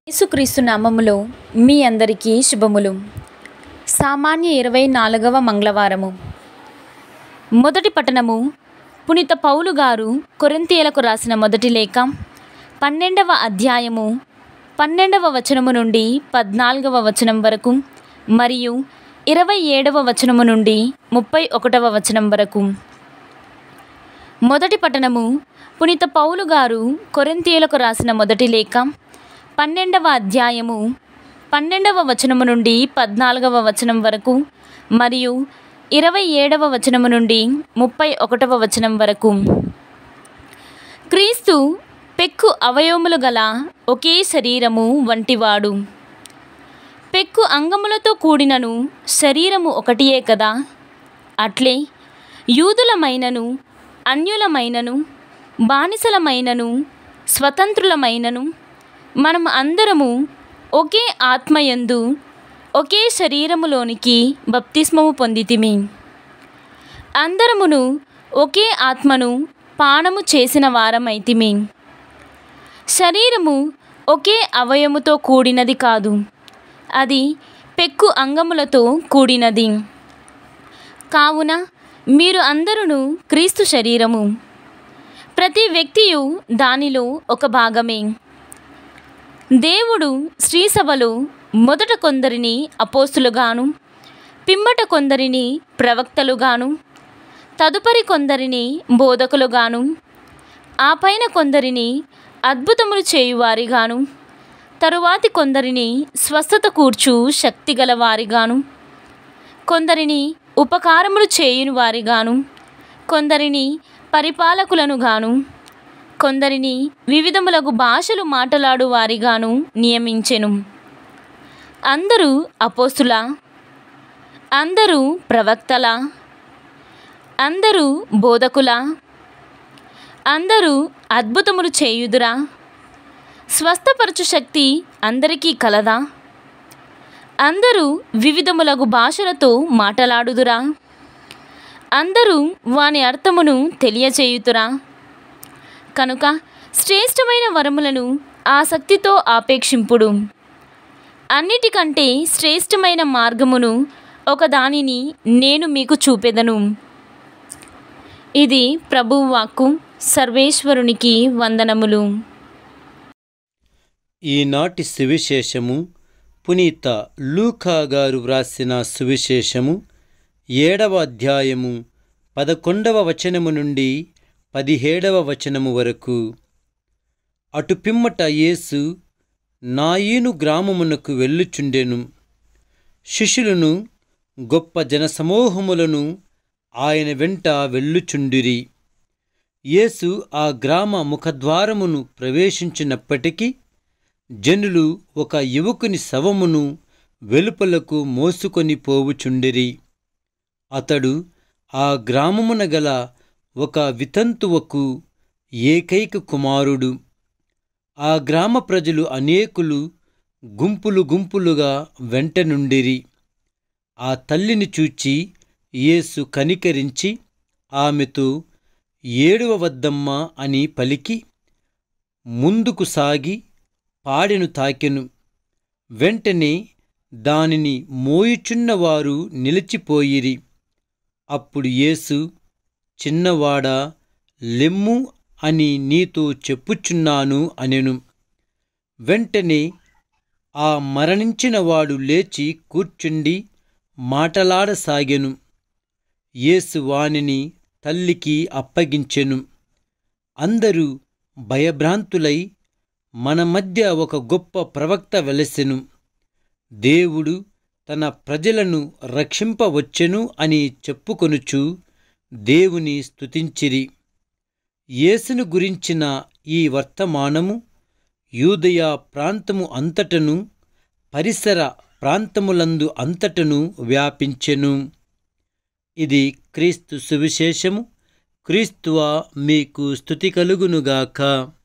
యేసుక్రీస్తు నామములో మీ అందరికీ శుభములు సామాన్య ఇరవై నాలుగవ మంగళవారము మొదటి పట్టణము పునీత పౌలు గారు కొరింథీయులకు రాసిన మొదటి లేఖ పన్నెండవ అధ్యాయము పన్నెండవ వచనము నుండి పద్నాలుగవ వచనం వరకు మరియు ఇరవై ఏడవ వచనము నుండి ముప్పై ఒకటవ వచనం వరకు మొదటి పట్టణము పునీత పౌలు గారు కొరింథీయులకు రాసిన మొదటి లేఖ పన్నెండవ అధ్యాయము పన్నెండవ వచనము నుండి పద్నాలుగవ వచనం వరకు మరియు ఇరవై ఏడవ వచనము నుండి ముప్పై ఒకటవ వచనం వరకు క్రీస్తు పెక్కు అవయవములు గల ఒకే శరీరము వంటివాడు పెక్కు అంగములతో కూడినను శరీరము ఒకటియే కదా అట్లే యూదులమైనను అన్యులమైనను బానిసలమైనను స్వతంత్రులమైనను మనం అందరము ఒకే ఆత్మయందు ఒకే శరీరములోనికి బప్తిస్మము పొందితిమి అందరమును ఒకే ఆత్మను పానము చేసిన వారమైతిమి శరీరము ఒకే అవయముతో కూడినది కాదు అది పెక్కు అంగములతో కూడినది కావున మీరు అందరూ క్రీస్తు శరీరము ప్రతి వ్యక్తియు దానిలో ఒక భాగమే దేవుడు శ్రీసభలో మొదట కొందరిని అపోస్తులుగాను పిమ్మట కొందరిని ప్రవక్తలుగాను తదుపరి కొందరిని బోధకులుగాను ఆ పైన కొందరిని అద్భుతములు చేయువారిగాను తరువాతి కొందరిని స్వస్థత కూర్చు శక్తిగల వారిగాను కొందరిని ఉపకారములు చేయుని వారిగాను కొందరిని పరిపాలకులను గాను కొందరిని వివిధములగు భాషలు మాట్లాడు వారిగాను నియమించెను అందరూ అపోస్తుల అందరూ ప్రవక్తల అందరూ బోధకుల అందరూ అద్భుతములు చేయుదురా స్వస్థపరచు శక్తి అందరికీ కలదా అందరూ వివిధములగు భాషలతో మాటలాడుదురా అందరూ వాని అర్థమును తెలియచేయుతురా కనుక శ్రేష్టమైన వరములను ఆసక్తితో ఆపేక్షింపుడు అన్నిటికంటే శ్రేష్టమైన మార్గమును ఒకదానిని నేను మీకు చూపెదను ఇది ప్రభువు వాక్కు సర్వేశ్వరునికి వందనములు ఈనాటి సువిశేషము పునీత లూకా గారు వ్రాసిన సువిశేషము ఏడవ అధ్యాయము పదకొండవ వచనము నుండి పదిహేడవ వచనము వరకు అటు పిమ్మట యేసు నాయీను గ్రామమునకు వెళ్ళుచుండెను శిష్యులను గొప్ప జనసమూహములను ఆయన వెంట వెళ్ళుచుండిరి యేసు ఆ గ్రామ ముఖద్వారమును ప్రవేశించినప్పటికీ జనులు ఒక యువకుని శవమును వెలుపలకు మోసుకొని పోవుచుండిరి అతడు ఆ గ్రామమున గల ఒక వితంతువకు ఏకైక కుమారుడు ఆ గ్రామ ప్రజలు అనేకులు గుంపులు గుంపులుగా వెంట నుండిరి ఆ తల్లిని చూచి యేసు కనికరించి ఆమెతో ఏడువ వద్దమ్మ అని పలికి ముందుకు సాగి పాడెను తాకెను వెంటనే దానిని మోయుచున్నవారు నిలిచిపోయిరి అప్పుడు యేసు చిన్నవాడా లెమ్ము అని నీతో చెప్పుచున్నాను అనెను వెంటనే ఆ మరణించిన వాడు లేచి కూర్చుండి మాటలాడసాగెను యేసు వానిని తల్లికి అప్పగించెను అందరూ భయభ్రాంతులై మన మధ్య ఒక గొప్ప ప్రవక్త వెలసెను దేవుడు తన ప్రజలను రక్షింపవచ్చెను అని చెప్పుకొనుచు దేవుని స్తుతించిరి యేసును గురించిన ఈ వర్తమానము యూదయ ప్రాంతము అంతటను పరిసర ప్రాంతములందు అంతటను వ్యాపించెను ఇది క్రీస్తు సువిశేషము క్రీస్తువా మీకు స్తుతి కలుగునుగాక